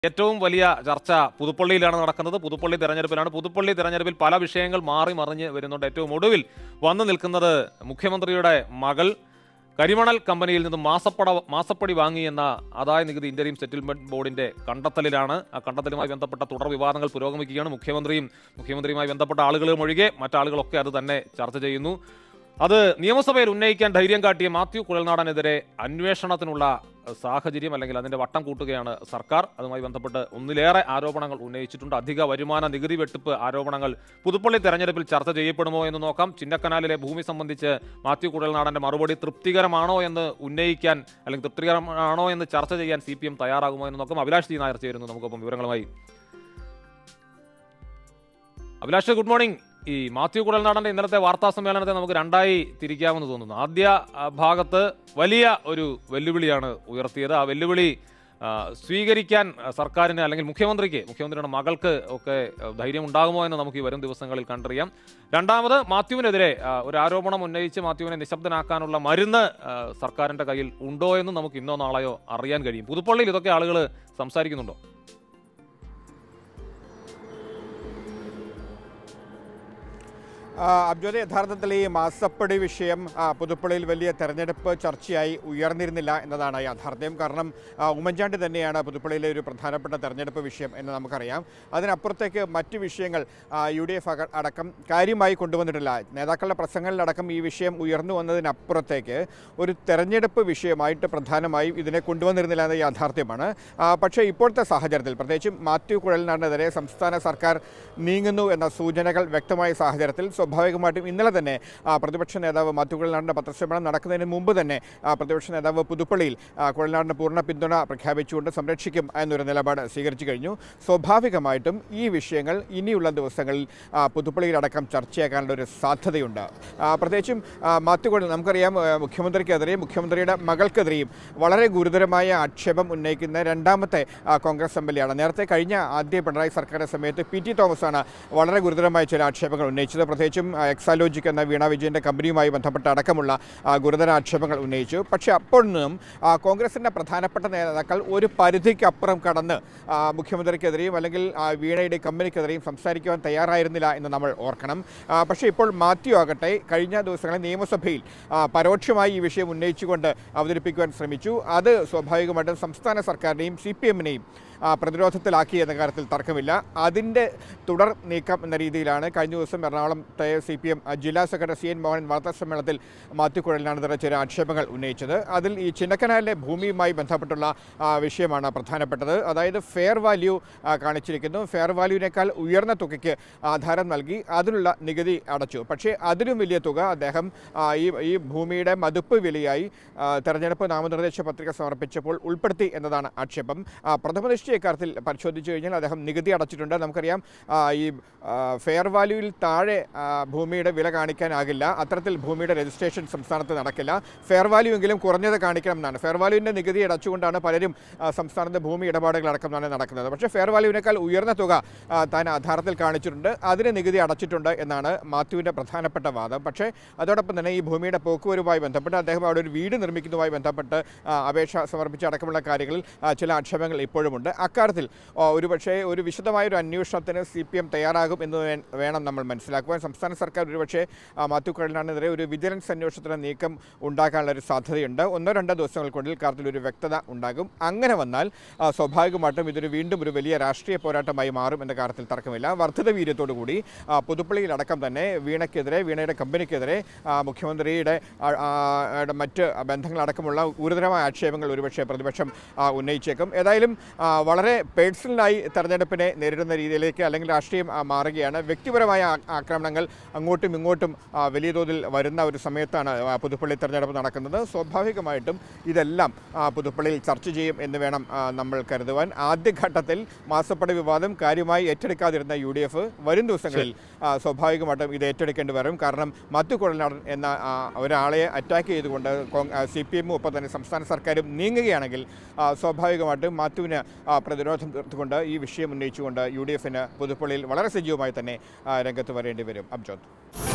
ഏറ്റവും വലിയ ചർച്ച പുതുപ്പള്ളിയിലാണ് നടക്കുന്നത് പുതുപ്പള്ളി തെരഞ്ഞെടുപ്പിലാണ് പുതുപ്പള്ളി തെരഞ്ഞെടുപ്പിൽ പല വിഷയങ്ങൾ മാറി മറിഞ്ഞ് വരുന്നുണ്ട് ഏറ്റവും ഒടുവിൽ വന്നു നിൽക്കുന്നത് മുഖ്യമന്ത്രിയുടെ മകൾ കരിമണൽ കമ്പനിയിൽ നിന്ന് മാസപ്പട മാസപ്പടി വാങ്ങി എന്ന ആദായ നികുതി ഇന്റരീം സെറ്റിൽമെന്റ് ബോർഡിന്റെ കണ്ടെത്തലിലാണ് ആ കണ്ടെത്തലുമായി ബന്ധപ്പെട്ട തുടർ വിവാദങ്ങൾ പുരോഗമിക്കുകയാണ് മുഖ്യമന്ത്രിയും മുഖ്യമന്ത്രിയുമായി ബന്ധപ്പെട്ട ആളുകളും ഒഴികെ മറ്റാളുകളൊക്കെ അത് തന്നെ ചർച്ച ചെയ്യുന്നു അത് നിയമസഭയിൽ ഉന്നയിക്കാൻ ധൈര്യം കാട്ടിയ മാത്യു കുഴൽനാടനെതിരെ അന്വേഷണത്തിനുള്ള സാഹചര്യം അല്ലെങ്കിൽ അതിന്റെ വട്ടം കൂട്ടുകയാണ് സർക്കാർ അതുമായി ബന്ധപ്പെട്ട് ഒന്നിലേറെ ആരോപണങ്ങൾ ഉന്നയിച്ചിട്ടുണ്ട് അധിക വരുമാന നികുതി വെട്ടിപ്പ് ആരോപണങ്ങൾ പുതുപ്പള്ളി തെരഞ്ഞെടുപ്പിൽ ചർച്ച ചെയ്യപ്പെടുമോ എന്ന് നോക്കാം ചിന്നക്കനാലിലെ ഭൂമി സംബന്ധിച്ച് മാത്യു കുഴൽനാടന്റെ മറുപടി തൃപ്തികരമാണോ എന്ന് ഉന്നയിക്കാൻ അല്ലെങ്കിൽ തൃപ്തികരമാണോ എന്ന് ചർച്ച ചെയ്യാൻ സി പി എം തയ്യാറാകുമോ എന്ന് നോക്കാം അഭിലാഷ് ജി നായർ ചേരുന്നു നമുക്കൊപ്പം വിവരങ്ങളുമായി അഭിലാഷ് ഗുഡ് മോർണിംഗ് ഈ മാത്യു കുഴൽനാടന്റെ ഇന്നലത്തെ വാർത്താ സമ്മേളനത്തെ നമുക്ക് രണ്ടായി തിരിക്കാമെന്ന് തോന്നുന്നു ആദ്യ ആ, ഭാഗത്ത് വലിയ ഒരു വെല്ലുവിളിയാണ് ഉയർത്തിയത് ആ വെല്ലുവിളി ആ, സ്വീകരിക്കാൻ ആ, സർക്കാരിന് അല്ലെങ്കിൽ മുഖ്യമന്ത്രിക്ക് മുഖ്യമന്ത്രിയുടെ മകൾക്ക് ഒക്കെ ആ, ധൈര്യം ഉണ്ടാകുമോ എന്ന് നമുക്ക് ഈ വരും ദിവസങ്ങളിൽ കണ്ടറിയാം രണ്ടാമത് മാത്യുവിനെതിരെ ആ, ഒരു ആരോപണം ഉന്നയിച്ച് മാത്യുവിനെ നിശബ്ദനാക്കാനുള്ള മരുന്ന് ആ, സർക്കാരിന്റെ കയ്യിൽ ഉണ്ടോ എന്ന് നമുക്ക് ഇന്നോ നാളെയോ അറിയാൻ കഴിയും പുതുപ്പള്ളിയിൽ ഇതൊക്കെ ആളുകൾ സംസാരിക്കുന്നുണ്ടോ ആ, അബ്ജോദ് യഥാർത്ഥത്തിൽ ഈ മാസപ്പടി വിഷയം ആ, പുതുപ്പള്ളിയിൽ വലിയ തെരഞ്ഞെടുപ്പ് ചർച്ചയായി ഉയർന്നിരുന്നില്ല എന്നതാണ് യാഥാർത്ഥ്യം കാരണം ആ, ഉമ്മൻചാണ്ടി തന്നെയാണ് പുതുപ്പള്ളിയിലെ ഒരു പ്രധാനപ്പെട്ട തെരഞ്ഞെടുപ്പ് വിഷയം എന്ന് നമുക്കറിയാം അതിനപ്പുറത്തേക്ക് മറ്റ് വിഷയങ്ങൾ ആ, യു ഡി എഫ് അക- അടക്കം കാര്യമായി കൊണ്ടുവന്നിട്ടില്ല നേതാക്കളുടെ പ്രസംഗങ്ങളിലടക്കം ഈ വിഷയം ഉയർന്നു വന്നതിനപ്പുറത്തേക്ക് ഒരു തെരഞ്ഞെടുപ്പ് വിഷയമായിട്ട് പ്രധാനമായും ഇതിനെ കൊണ്ടുവന്നിരുന്നില്ല എന്ന യാഥാർത്ഥ്യമാണ് ആ, പക്ഷേ ഇപ്പോഴത്തെ സാഹചര്യത്തിൽ പ്രത്യേകിച്ചും മാത്യു കുഴലിനാടിനെതിരെ സംസ്ഥാന സർക്കാർ നീങ്ങുന്നു എന്ന സൂചനകൾ വ്യക്തമായ സാഹചര്യത്തിൽ സ്വാഭാവികമായിട്ടും ഇന്നലെ തന്നെ ആ, പ്രതിപക്ഷ നേതാവ് മാത്യു കുഴൽനാടിൻ്റെ പത്രസമ്മേളനം നടക്കുന്നതിന് മുമ്പ് തന്നെ ആ, പ്രതിപക്ഷ നേതാവ് പുതുപ്പള്ളിയിൽ ആ, കുഴൽനാടിന് പൂർണ്ണ പിന്തുണ പ്രഖ്യാപിച്ചുകൊണ്ട് സംരക്ഷിക്കും എന്നൊരു നിലപാട് സ്വീകരിച്ചു കഴിഞ്ഞു സ്വാഭാവികമായിട്ടും ഈ വിഷയങ്ങൾ ഇനിയുള്ള ദിവസങ്ങളിൽ ആ, പുതുപ്പള്ളിയിലടക്കം ചർച്ചയാക്കാനുള്ള ഒരു സാധ്യതയുണ്ട് ആ, പ്രത്യേകിച്ചും ആ, മാത്യു കുഴൽ നമുക്കറിയാം ആ, മുഖ്യമന്ത്രിക്കെതിരെയും മുഖ്യമന്ത്രിയുടെ മകൾക്കെതിരെയും വളരെ ഗുരുതരമായ ആക്ഷേപം ഉന്നയിക്കുന്ന രണ്ടാമത്തെ ആ, കോൺഗ്രസ് എം എൽ എ ആണ് നേരത്തെ കഴിഞ്ഞ ആദ്യ പിണറായി സർക്കാരിൻ്റെ സമയത്ത് പി ടി തോമസ് ആണ് വളരെ ഗുരുതരമായ ചില ആക്ഷേപങ്ങൾ ഉന്നയിച്ചത് പ്രത്യേകിച്ചും ആ, എക്സാലോജിക് എന്ന വീണ വിജയൻ്റെ കമ്പനിയുമായി ബന്ധപ്പെട്ട അടക്കമുള്ള ആ, ഗുരുതര ആക്ഷേപങ്ങൾ ഉന്നയിച്ചു പക്ഷേ അപ്പോഴൊന്നും ആ, കോൺഗ്രസിൻ്റെ പ്രധാനപ്പെട്ട നേതാക്കൾ ഒരു പരിധിക്കപ്പുറം കടന്ന് ആ, മുഖ്യമന്ത്രിക്കെതിരെയും അല്ലെങ്കിൽ ആ, വീണയുടെ കമ്പനിക്കെതിരെയും സംസാരിക്കുവാൻ തയ്യാറായിരുന്നില്ല എന്ന് നമ്മൾ ഓർക്കണം ആ, പക്ഷേ ഇപ്പോൾ മാത്യു ആകട്ടെ കഴിഞ്ഞ ദിവസങ്ങളിൽ നിയമസഭയിൽ ആ, പരോക്ഷമായി ഈ വിഷയം ഉന്നയിച്ചുകൊണ്ട് അവതരിപ്പിക്കുവാൻ ശ്രമിച്ചു അത് സ്വാഭാവികമായിട്ടും സംസ്ഥാന സർക്കാരിനെയും സി പി എമ്മിനെയും പ്രതിരോധത്തിലാക്കി എന്ന കാര്യത്തിൽ തർക്കമില്ല അതിൻ്റെ തുടർ നീക്കം എന്ന രീതിയിലാണ് കഴിഞ്ഞ ദിവസം എറണാകുളത്തെ സി പി എം ജില്ലാ സെക്രട്ടറി സി എൻ മോഹൻ വാർത്താ സമ്മേളനത്തിൽ മാത്യു കുഴലിനാണെതിരെ ചില ആക്ഷേപങ്ങൾ ഉന്നയിച്ചത് അതിൽ ഈ ചിന്നക്കനാലിലെ ഭൂമിയുമായി ബന്ധപ്പെട്ടുള്ള ആ, വിഷയമാണ് പ്രധാനപ്പെട്ടത് അതായത് ഫെയർ വാല്യൂ ആ, കാണിച്ചിരിക്കുന്നു ഫെയർ വാല്യൂവിനേക്കാൾ ഉയർന്ന തുകയ്ക്ക് ആധാരം നൽകി അതിനുള്ള നികുതി അടച്ചു പക്ഷേ അതിലും വലിയ തുക അദ്ദേഹം ആ, ഈ ഈ ഭൂമിയുടെ മതിപ്പ് വിലയായി ആ, തെരഞ്ഞെടുപ്പ് നാമനിർദ്ദേശ പത്രിക സമർപ്പിച്ചപ്പോൾ ഉൾപ്പെടുത്തി എന്നതാണ് ആക്ഷേപം ആ, പ്രഥമദൃഷ്ടി ഇക്കാര്യത്തിൽ പരിശോധിച്ചു കഴിഞ്ഞാൽ അദ്ദേഹം നികുതി അടച്ചിട്ടുണ്ട് നമുക്കറിയാം ആ, ഈ ആ, ഫെയർ വാല്യൂവിൽ താഴെ ആ, ഭൂമിയുടെ വില കാണിക്കാനാകില്ല അത്തരത്തിൽ ഭൂമിയുടെ രജിസ്ട്രേഷൻ സംസ്ഥാനത്ത് നടക്കില്ല ഫെയർ വാല്യൂ എങ്കിലും കുറഞ്ഞത് കാണിക്കണം എന്നാണ് ഫെയർ വാല്യൂവിൻ്റെ നികുതി അടച്ചുകൊണ്ടാണ് പലരും ആ, സംസ്ഥാനത്ത് ഭൂമി ഇടപാടുകൾ അടക്കം തന്നെ നടക്കുന്നത് പക്ഷേ ഫെയർ വാല്യൂവിനേക്കാൾ ഉയർന്ന തുക ആ, താൻ ആധാരത്തിൽ കാണിച്ചിട്ടുണ്ട് അതിന് നികുതി അടച്ചിട്ടുണ്ട് എന്നാണ് മാത്യുവിൻ്റെ പ്രധാനപ്പെട്ട വാദം പക്ഷേ അതോടൊപ്പം തന്നെ ഈ ഭൂമിയുടെ പോക്കുവരവുമായി ബന്ധപ്പെട്ട് അദ്ദേഹം അവിടെ ഒരു വീട് നിർമ്മിക്കുന്നതുമായി ബന്ധപ്പെട്ട് ആ, അപേക്ഷ സമർപ്പിച്ച അടക്കമുള്ള കാര്യങ്ങളിൽ ആ, ചില ആക്ഷേപങ്ങൾ ഇപ്പോഴുമുണ്ട് അക്കാര്യത്തിൽ ആ, ഒരുപക്ഷേ ഒരു വിശദമായ ഒരു അന്വേഷണത്തിന് സി പി എം തയ്യാറാകും എന്ന് വേ- വേണം നമ്മൾ മനസ്സിലാക്കുവാൻ സംസ്ഥാന സർക്കാർ ഒരുപക്ഷേ ആ, മാത്യു കഴലിനാണെതിരെ ഒരു വിജിലൻസ് അന്വേഷണത്തിന് നീക്കം ഉണ്ടാക്കാനുള്ള ഒരു സാധ്യതയുണ്ട് ഒന്നോ രണ്ടോ ദിവസങ്ങൾക്കുള്ളിൽ കാര്യത്തിൽ ഒരു വ്യക്തത ഉണ്ടാകും അങ്ങനെ വന്നാൽ ആ, സ്വാഭാവികമായിട്ടും ഇതൊരു വീണ്ടും ഒരു വലിയ രാഷ്ട്രീയ പോരാട്ടമായി മാറും എന്ന കാര്യത്തിൽ തർക്കമില്ല വർദ്ധിത വീര്യത്തോടു കൂടി ആ, പുതുപ്പള്ളിയിലടക്കം തന്നെ വീണയ്ക്കെതിരെ വീണയുടെ കമ്പനിക്കെതിരെ ആ, മുഖ്യമന്ത്രിയുടെ ആ, ആ, യുടെ മറ്റ് ബന്ധങ്ങളടക്കമുള്ള ഗുരുതരമായ ആക്ഷേപങ്ങൾ ഒരുപക്ഷെ പ്രതിപക്ഷം ആ, ഉന്നയിച്ചേക്കും ഏതായാലും ആ, വളരെ പേഴ്സണലായി തെരഞ്ഞെടുപ്പിനെ നേരിടുന്ന രീതിയിലേക്ക് അല്ലെങ്കിൽ രാഷ്ട്രീയം ആ, മാറുകയാണ് വ്യക്തിപരമായ ആ- ആക്രമണങ്ങൾ അങ്ങോട്ടും ഇങ്ങോട്ടും ആ, വലിയ തോതിൽ വരുന്ന ഒരു സമയത്താണ് ആ, പുതുപ്പള്ളി തെരഞ്ഞെടുപ്പ് നടക്കുന്നത് സ്വാഭാവികമായിട്ടും ഇതെല്ലാം ആ, പുതുപ്പള്ളിയിൽ ചർച്ച ചെയ്യും എന്ന് വേണം ആ, നമ്മൾ കരുതുവാൻ ആദ്യഘട്ടത്തിൽ മാസപ്പടി വിവാദം കാര്യമായി ഏറ്റെടുക്കാതിരുന്ന യു ഡി എഫ് വരും ദിവസങ്ങളിൽ ആ, സ്വാഭാവികമായിട്ടും ഇത് ഏറ്റെടുക്കേണ്ടി വരും കാരണം മധു കുഴൽനാടൻ എന്ന ആ, ഒരാളെ അറ്റാക്ക് ചെയ്തുകൊണ്ട് സി പി എമ്മും ഒപ്പം തന്നെ സംസ്ഥാന സർക്കാരും നീങ്ങുകയാണെങ്കിൽ ആ, സ്വാഭാവികമായിട്ടും മാത്യുവിന് ആ, പ്രതിരോധം തീർത്തുകൊണ്ട് ഈ വിഷയം ഉന്നയിച്ചുകൊണ്ട് യു ഡി എഫിന് പുതുപ്പള്ളിയിൽ വളരെ സജീവമായി തന്നെ ആ, രംഗത്ത് വരേണ്ടി വരും അബ്ജോദ്